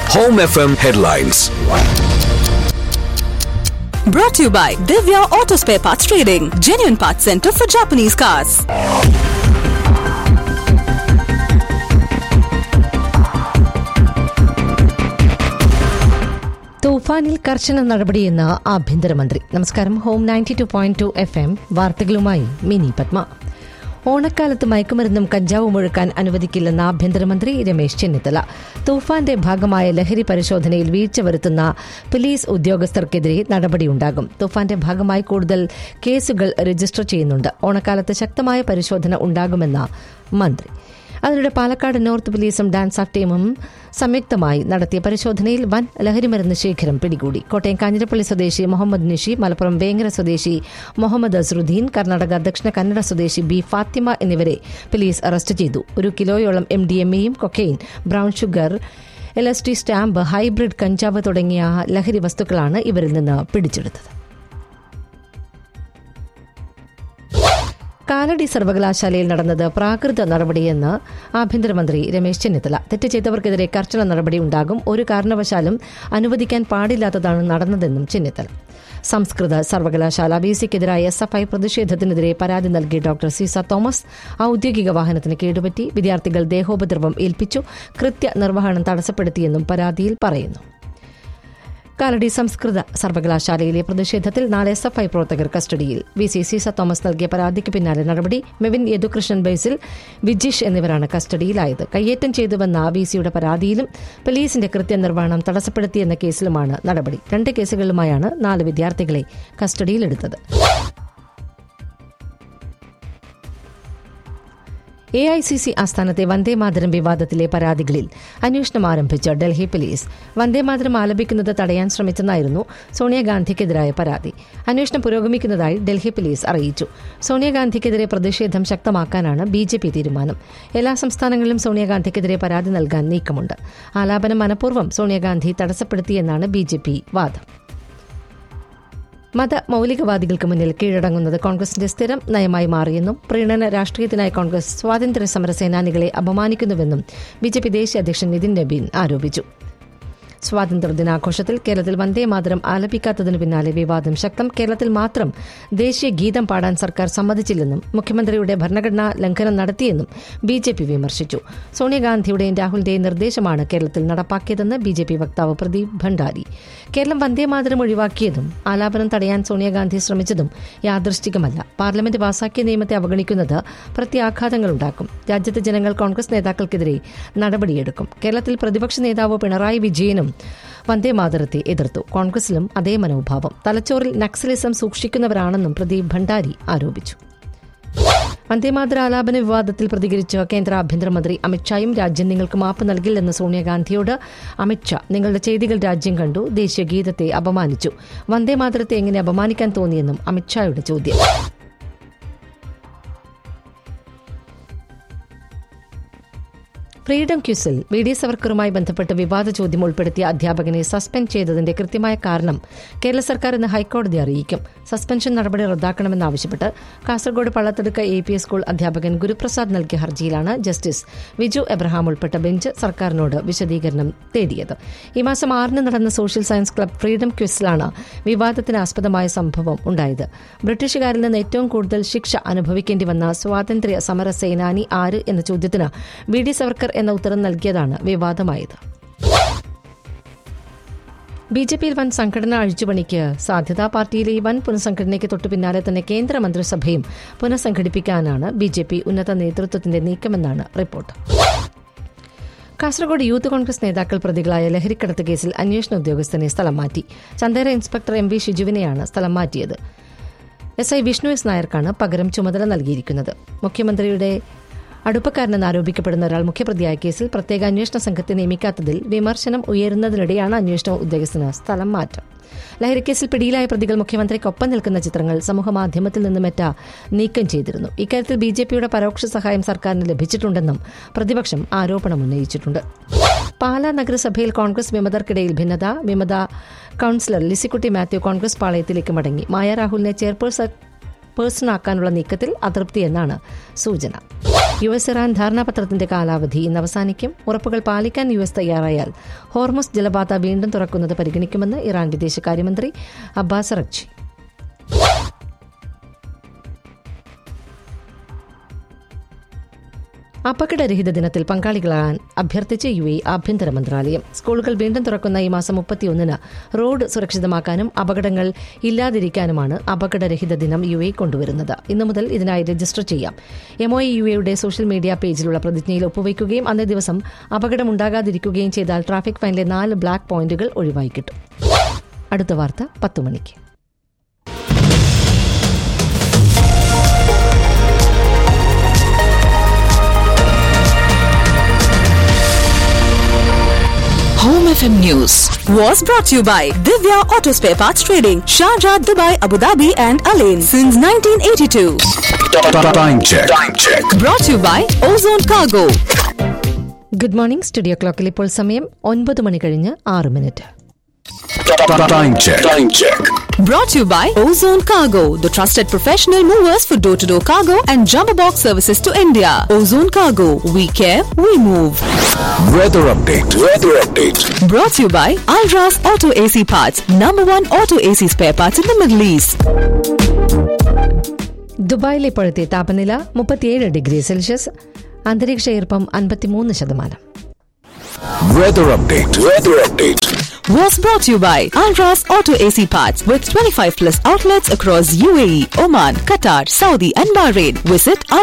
Home FM headlines. Brought to you by Divya Auto Spare Parts Trading, genuine parts center for Japanese cars. തൂഫാനിൽ കർശന നടപടിയെന്ന് ആഭ്യന്തരമന്ത്രി നമസ്കാരം home ninety two point two F M വാർത്തകളുമായി മിനി പത്മ ഓണക്കാലത്ത് മയക്കുമരുന്നും കഞ്ചാവും ഒഴുക്കാൻ അനുവദിക്കില്ലെന്ന് ആഭ്യന്തരമന്ത്രി രമേശ് ചെന്നിത്തല തൂഫാന്റെ ഭാഗമായ ലഹരി പരിശോധനയിൽ വീഴ്ച വരുത്തുന്ന പോലീസ് ഉദ്യോഗസ്ഥർക്കെതിരെ നടപടിയുണ്ടാകും തൂഫാന്റെ ഭാഗമായി കൂടുതൽ കേസുകൾ രജിസ്റ്റർ ചെയ്യുന്നുണ്ട് ഓണക്കാലത്ത് ശക്തമായ പരിശോധന ഉണ്ടാകുമെന്ന് മന്ത്രി അതിനിടെ പാലക്കാട് നോർത്ത് പോലീസും ഡാൻസ് ഓഫ് ടീമും സംയുക്തമായി നടത്തിയ പരിശോധനയിൽ വൻ ലഹരിമരുന്ന് ശേഖരം പിടികൂടി കോട്ടയം കാഞ്ഞിരപ്പള്ളി സ്വദേശി മുഹമ്മദ് നിഷി മലപ്പുറം വേങ്ങര സ്വദേശി മുഹമ്മദ് അസറുദ്ദീൻ കർണാടക ദക്ഷിണ കന്നഡ സ്വദേശി ബി ഫാത്തിമ എന്നിവരെ പോലീസ് അറസ്റ്റ് ചെയ്തു ഒരു കിലോയോളം എം ഡി എം എയും cocaine brown sugar L S D stamp hybrid കഞ്ചാവ് തുടങ്ങിയ ലഹരി വസ്തുക്കളാണ് ഇവരിൽ നിന്ന് പിടിച്ചെടുത്തത് കാലടി സർവകലാശാലയിൽ നടന്നത് പ്രാകൃത നടപടിയെന്ന് ആഭ്യന്തരമന്ത്രി രമേശ് ചെന്നിത്തല തെറ്റ് ചെയ്തവർക്കെതിരെ കർശന നടപടി ഉണ്ടാകും ഒരു കാരണവശാലും അനുവദിക്കാൻ പാടില്ലാത്തതാണ് നടന്നതെന്നും ചെന്നിത്തല സംസ്കൃത സർവകലാശാല ബി സിക്കെതിരായ എസ് എഫ് ഐ പ്രതിഷേധത്തിനെതിരെ പരാതി നൽകി ഡോക്ടർ സീസ തോമസ് ഔദ്യോഗിക വാഹനത്തിന് കേടുപറ്റി വിദ്യാർത്ഥികൾ ദേഹോപദ്രവം ഏൽപ്പിച്ചു കൃത്യ നിർവഹണം തടസ്സപ്പെടുത്തിയെന്നും പരാതിയിൽ പറയുന്നു കാലടി സംസ്കൃത സർവകലാശാലയിലെ പ്രതിഷേധത്തിൽ നാല് എസ് എഫ് ഐ പ്രവർത്തകർ കസ്റ്റഡിയിൽ വി സി സീസ തോമസ് നൽകിയ പരാതിക്ക് പിന്നാലെ നടപടി മെവിൻ യദുകൃഷ്ണൻ ബേസിൽ വിജിഷ് എന്നിവരാണ് കസ്റ്റഡിയിലായത് കയ്യേറ്റം ചെയ്തുവെന്ന വി സിയുടെ പരാതിയിലും പോലീസിന്റെ കൃത്യനിർവഹണം തടസ്സപ്പെടുത്തിയെന്ന കേസിലുമാണ് നടപടി രണ്ട് കേസുകളിലുമായാണ് നാല് വിദ്യാർത്ഥികളെ കസ്റ്റഡിയിലെടുത്തത് എ ഐ സി സി ആസ്ഥാനത്തെ വന്ദേമാതരം വിവാദത്തിലെ പരാതികളിൽ അന്വേഷണം ആരംഭിച്ച ഡൽഹി പോലീസ് വന്ദേമാതരം ആലപിക്കുന്നത് തടയാൻ ശ്രമിച്ചെന്നായിരുന്നു സോണിയാഗാന്ധിക്കെതിരായ പരാതി അന്വേഷണം പുരോഗമിക്കുന്നതായി ഡൽഹി പോലീസ് അറിയിച്ചു സോണിയാഗാന്ധിക്കെതിരെ പ്രതിഷേധം ശക്തമാക്കാനാണ് ബി ജെ പി തീരുമാനം എല്ലാ സംസ്ഥാനങ്ങളിലും സോണിയാഗാന്ധിക്കെതിരെ പരാതി നൽകാൻ നീക്കമുണ്ട് ആലാപനം മനഃപൂർവ്വം സോണിയാഗാന്ധി തടസ്സപ്പെടുത്തിയെന്നാണ് ബി ജെ പി വാദം മത മൌലികവാദികൾക്ക് മുന്നിൽ കീഴടങ്ങുന്നത് കോൺഗ്രസിന്റെ സ്ഥിരം നയമായി മാറിയെന്നും പ്രീണന രാഷ്ട്രീയത്തിനായി കോൺഗ്രസ് സ്വാതന്ത്ര്യ സമര സേനാനികളെ അപമാനിക്കുന്നുവെന്നും ബിജെപി ദേശീയ അധ്യക്ഷൻ നിതിൻ നബീൻ ആരോപിച്ചു സ്വാതന്ത്ര്യ ദിനാഘോഷത്തിൽ കേരളത്തിൽ വന്ദേമാതരം ആലപിക്കാത്തതിനു പിന്നാലെ വിവാദം ശക്തം കേരളത്തിൽ മാത്രം ദേശീയ ഗീതം പാടാൻ സർക്കാർ സമ്മതിച്ചില്ലെന്നും മുഖ്യമന്ത്രിയുടെ ഭരണഘടനാ ലംഘനം നടത്തിയെന്നും ബി ജെ പി വിമർശിച്ചു സോണിയാഗാന്ധിയുടെയും രാഹുലിന്റെയും നിർദ്ദേശമാണ് കേരളത്തിൽ നടപ്പാക്കിയതെന്ന് ബി ജെ പി വക്താവ് പ്രദീപ് ഭണ്ഡാരി കേരളം വന്ദേമാതരം ഒഴിവാക്കിയതും ആലാപനം തടയാൻ സോണിയാഗാന്ധി ശ്രമിച്ചതും യാദൃശ്ചികമല്ല പാർലമെന്റ് പാസാക്കിയ നിയമത്തെ അവഗണിക്കുന്നത് പ്രത്യാഘാതങ്ങളുണ്ടാക്കും രാജ്യത്തെ ജനങ്ങൾ കോൺഗ്രസ് നേതാക്കൾക്കെതിരെ നടപടിയെടുക്കും കേരളത്തിൽ പ്രതിപക്ഷ നേതാവ് പിണറായി വിജയനും വന്ദേമാതരത്തെ എതിർത്തു കോൺഗ്രസിലും അതേ മനോഭാവം തലച്ചോറിൽ നക്സലിസം സൂക്ഷിക്കുന്നവരാണെന്നും പ്രദീപ് ഭണ്ഡാരി ആരോപിച്ചു വന്ദേമാതര ആലാപന വിവാദത്തിൽ പ്രതികരിച്ച കേന്ദ്ര ആഭ്യന്തരമന്ത്രി അമിത്ഷായും രാജ്യം നിങ്ങൾക്ക് മാപ്പ് നൽകില്ലെന്ന് സോണിയാഗാന്ധിയോട് അമിത്ഷാ നിങ്ങളുടെ ചെയ്തികൾ രാജ്യം കണ്ടു ദേശീയ ഗീതത്തെ അപമാനിച്ചു വന്ദേമാതരത്തെ എങ്ങനെ അപമാനിക്കാൻ തോന്നിയെന്നും അമിത്ഷായുടെ ചോദ്യം ഫ്രീഡം ക്യൂസിൽ വി ഡി സവർക്കറുമായി ബന്ധപ്പെട്ട് വിവാദ ചോദ്യം ഉൾപ്പെടുത്തിയ അധ്യാപകനെ സസ്പെൻഡ് ചെയ്തതിന്റെ കൃത്യമായ കാരണം കേരള സർക്കാർ ഇന്ന് ഹൈക്കോടതി അറിയിക്കും സസ്പെൻഷൻ നടപടി റദ്ദാക്കണമെന്നാവശ്യപ്പെട്ട് Kasaragod Pallathadukka A P S school അധ്യാപകൻ ഗുരുപ്രസാദ് നൽകിയ ഹർജിയിലാണ് ജസ്റ്റിസ് വിജു എബ്രഹാം ഉൾപ്പെട്ട ബെഞ്ച് സർക്കാരിനോട് വിശദീകരണം തേടിയത് ഈ മാസം ആറിന് നടന്ന സോഷ്യൽ സയൻസ് ക്ലബ് ഫ്രീഡം ക്വിസിലാണ് വിവാദത്തിന് ആസ്പദമായ സംഭവം ഉണ്ടായത് ബ്രിട്ടീഷുകാരിൽ നിന്ന് ഏറ്റവും കൂടുതൽ ശിക്ഷ അനുഭവിക്കേണ്ടി വന്ന സ്വാതന്ത്ര്യ സമര സേനാനി ആര് എന്ന ചോദ്യത്തിന് വി ഡി സവർക്കർ എന്ന ഉത്തരം നൽകിയതാണ് വിവാദമായത് ബി ജെ പിയിൽ വൻ സംഘടന അഴിച്ചുപണിക്ക് സാധ്യത പാർട്ടിയിലെ ഈ വൻ പുനഃസംഘടനയ്ക്ക് തൊട്ടു പിന്നാലെ തന്നെ കേന്ദ്ര മന്ത്രിസഭയും പുനഃസംഘടിപ്പിക്കാനാണ് ബി ജെ പി ഉന്നത നേതൃത്വത്തിന്റെ നീക്കമെന്നാണ് റിപ്പോർട്ട് കാസർഗോഡ് യൂത്ത് കോൺഗ്രസ് നേതാക്കൾ പ്രതികളായ ലഹരിക്കടത്ത് കേസിൽ അന്വേഷണ ഉദ്യോഗസ്ഥനെ സ്ഥലം മാറ്റി ചന്ദേര ഇൻസ്പെക്ടർ എം വി ഷിജുവിനെയാണ് സ്ഥലം മാറ്റിയത് എസ് ഐ വിഷ്ണു എസ് നായർക്കാണ് പകരം ചുമതല നൽകിയിരിക്കുന്നത് മുഖ്യമന്ത്രിയുടെ അടുപ്പക്കാരനെന്ന് ആരോപിക്കപ്പെടുന്ന ഒരാൾ മുഖ്യപ്രതിയായ കേസിൽ പ്രത്യേക അന്വേഷണ സംഘത്തെ നിയമിക്കാത്തതിൽ വിമർശനം ഉയരുന്നതിനിടെയാണ് അന്വേഷണ ഉദ്യോഗസ്ഥന് സ്ഥലം മാറ്റം ലഹരിക്കേസിൽ പിടിയിലായ പ്രതികൾ മുഖ്യമന്ത്രിക്കൊപ്പം നിൽക്കുന്ന ചിത്രങ്ങൾ സമൂഹമാധ്യമത്തിൽ നിന്ന് മെറ്റ നീക്കം ചെയ്തിരുന്നു ഇക്കാര്യത്തിൽ ബി ജെ പിയുടെ പരോക്ഷ സഹായം സർക്കാരിന് ലഭിച്ചിട്ടുണ്ടെന്നും പ്രതിപക്ഷം ആരോപണം ഉന്നയിച്ചിട്ടുണ്ട് പാലാ നഗരസഭയിൽ കോൺഗ്രസ് വിമതർക്കിടയിൽ ഭിന്നത വിമത കൌൺസിലർ ലിസിക്കുട്ടി മാത്യു കോൺഗ്രസ് പാളയത്തിലേക്ക് മടങ്ങി മായ രാഹുലിനെ ചെയർപേഴ്സൺ പേഴ്സണാക്കാനുള്ള നീക്കത്തിൽ അതൃപ്തിയെന്നാണ് സൂചന യു എസ് ഇറാൻ ധാരണാപത്രത്തിന്റെ കാലാവധി ഇന്ന് അവസാനിക്കും ഉറപ്പുകൾ പാലിക്കാൻ യു എസ് തയ്യാറായാൽ ഹോർമസ് ജലപാത വീണ്ടും തുറക്കുന്നത് പരിഗണിക്കുമെന്ന് ഇറാൻ വിദേശകാര്യമന്ത്രി അബ്ബാസ് റക്ചി അപകടരഹിത ദിനത്തിൽ പങ്കാളികളാകാൻ അഭ്യർത്ഥിച്ച് യു എ ആഭ്യന്തര മന്ത്രാലയം സ്കൂളുകൾ വീണ്ടും തുറക്കുന്ന ഈ മാസം മുപ്പത്തിയൊന്നിന് റോഡ് സുരക്ഷിതമാക്കാനും അപകടങ്ങൾ ഇല്ലാതിരിക്കാനുമാണ് അപകടരഹിത ദിനം യു എ കൊണ്ടുവരുന്നത് ഇന്നു മുതൽ ഇതിനായി രജിസ്റ്റർ ചെയ്യാം എംഒ യു എയുടെ സോഷ്യൽ മീഡിയ പേജിലുള്ള പ്രതിജ്ഞയിൽ ഒപ്പുവയ്ക്കുകയും അന്നേ ദിവസം അപകടമുണ്ടാകാതിരിക്കുകയും ചെയ്താൽ ട്രാഫിക് ഫൈനിലെ നാല് ബ്ലാക്ക് പോയിന്റുകൾ ഒഴിവായി കിട്ടും അടുത്ത വാർത്ത പത്തു മണിക്ക് Home FM News was brought to you by Divya Auto Spare Parts Trading, Sharjah, Dubai, Abu Dhabi, and Alain since 1982. Time check. Time check. Brought to you by Ozone Cargo. Good morning studio ക്ലോക്കിൽ ഇപ്പോൾ സമയം ഒൻപത് മണി കഴിഞ്ഞ് ആറ് minute Time check. Time check. Brought to you by Ozone Cargo, the trusted professional movers for door to door cargo and jumbo box services to India. Ozone Cargo, we care, we move. Weather update. Weather update. Brought to you by Alras Auto AC Parts, number one auto AC spare parts in the Middle East. ദുബായിലെ ഇപ്പോഴത്തെ താപനില മുപ്പത്തിയേഴ് degree Celsius അന്തരീക്ഷ ഈർപ്പം അൻപത്തിമൂന്ന് ശതമാനം Weather update. Weather update. Was brought to you by Alras Auto AC Parts with 25 plus outlets across UAE, Oman, Qatar, Saudi, and Bahrain. Visit